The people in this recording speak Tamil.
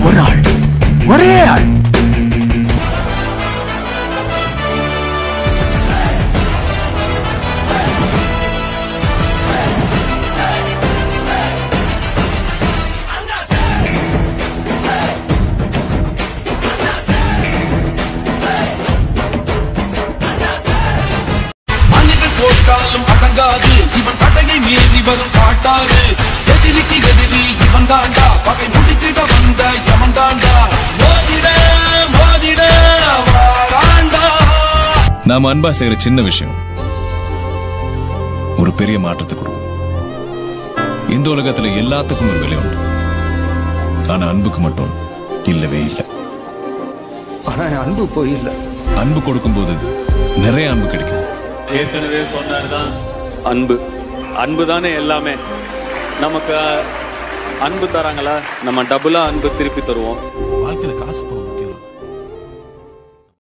ஒரு ஆள் ஒரே ஆள் மனிதன் போட்டாலும் அடங்காது இவன் தடையை மீறி வரும் காட்டாது எதிரிக்கு எதிரி இவன் தாண்டா பகை முடித்திட வந்த யமன் தாண்டா மோதிட மோதிட வாராண்டா நாம அன்பா செய்யற சின்ன விஷயம் ஒரு பெரிய மாற்றத்தை கொடுக்கும் இந்த உலகத்துல எல்லாத்துக்கும் ஒரு விலை உண்டு ஆனா அன்புக்கு மட்டும் இல்லவே இல்லை ஆனா அன்பு போயில்ல அன்பு கொடுக்கும்போது நிறைய அன்பு கிடைக்கும் ஏற்கனவே சொன்னார்தான் அன்பு அன்பு தானே எல்லாமே நமக்கு அன்பு தராங்களா நம்ம டபுளா அன்பு திருப்பி தருவோம் வாழ்க்கையில காசு போக முக்கியம்